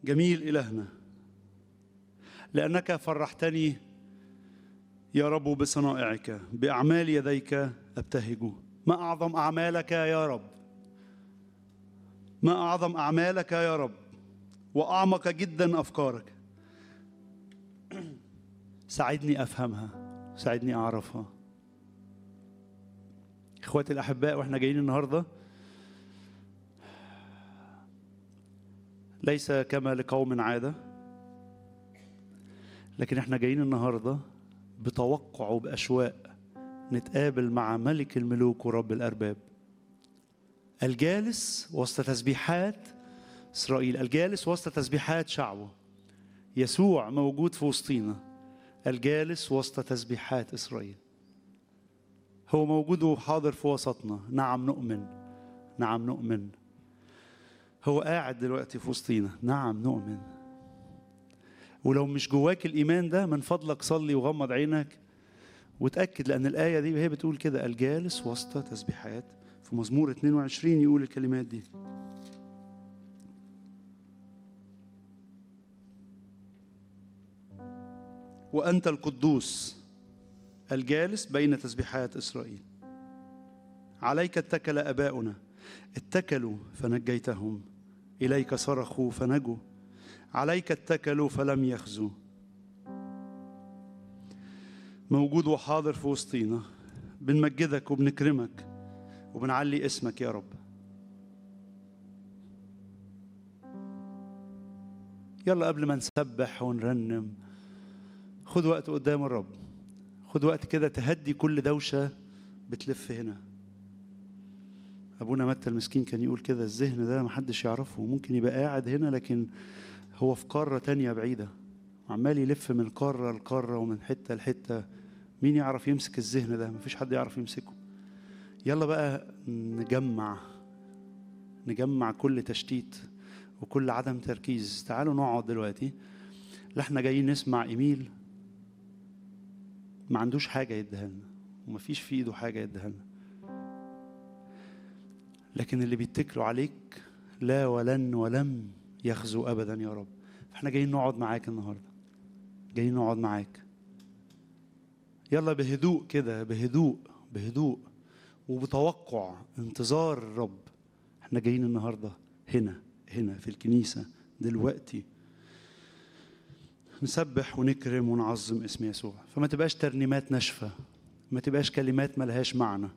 جميل إلهنا لأنك فرحتني يا رب بصنائعك بأعمال يديك أبتهج ما أعظم أعمالك يا رب ما أعظم أعمالك يا رب وأعمق جدا أفكارك ساعدني أفهمها ساعدني أعرفها إخواتي الأحباء وإحنا جايين النهاردة ليس كما لقوم عادة لكن إحنا جايين النهاردة بتوقع وبأشواق نتقابل مع ملك الملوك ورب الأرباب الجالس وسط تسبيحات إسرائيل الجالس وسط تسبيحات شعبه يسوع موجود في وسطينا الجالس وسط تسبيحات إسرائيل هو موجود وحاضر في وسطنا نعم نؤمن نعم نؤمن هو قاعد دلوقتي في وسطينا نعم نؤمن ولو مش جواك الإيمان ده من فضلك صلي وغمض عينك وتأكد لأن الآية دي هي بتقول كده الجالس وسط تسبيحات في مزمور 22 يقول الكلمات دي وأنت القدوس الجالس بين تسبيحات إسرائيل عليك اتكل أباؤنا اتكلوا فنجيتهم إليك صرخوا فنجوا عليك اتكلوا فلم يخزوا موجود وحاضر في وسطينا بنمجدك وبنكرمك وبنعلي اسمك يا رب يلا قبل ما نسبح ونرنم خد وقت قدام الرب خد وقت كده تهدي كل دوشة بتلف هنا أبونا متى المسكين كان يقول كده الذهن ده محدش يعرفه ممكن يبقى قاعد هنا لكن هو في قارة تانية بعيدة وعمال يلف من قارة لقارة ومن حتة لحتة مين يعرف يمسك الذهن ده مفيش حد يعرف يمسكه يلا بقى نجمع نجمع كل تشتيت وكل عدم تركيز تعالوا نقعد دلوقتي لا احنا جايين نسمع ايميل ما عندوش حاجة يديها لنا ومفيش في ايده حاجة يديها لنا لكن اللي بيتكلوا عليك لا ولن ولم يخزوا ابدا يا رب فاحنا جايين نقعد معاك النهارده جايين نقعد معاك يلا بهدوء كده بهدوء بهدوء وبتوقع انتظار الرب احنا جايين النهارده هنا هنا في الكنيسه دلوقتي نسبح ونكرم ونعظم اسم يسوع فما تبقاش ترنيمات ناشفه ما تبقاش كلمات ملهاش معنى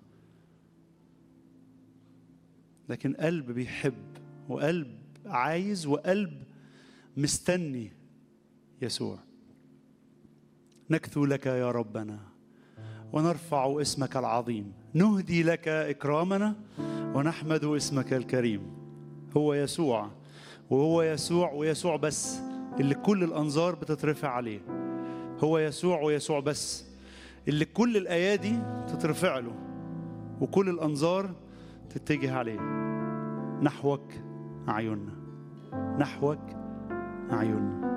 لكن قلب بيحب وقلب عايز وقلب مستني يسوع نكثو لك يا ربنا ونرفع اسمك العظيم نهدي لك اكرامنا ونحمد اسمك الكريم هو يسوع وهو يسوع ويسوع بس اللي كل الانظار بتترفع عليه هو يسوع ويسوع بس اللي كل الايادي تترفع له وكل الانظار تتجه عليه نحوك اعيننا نحوك اعيننا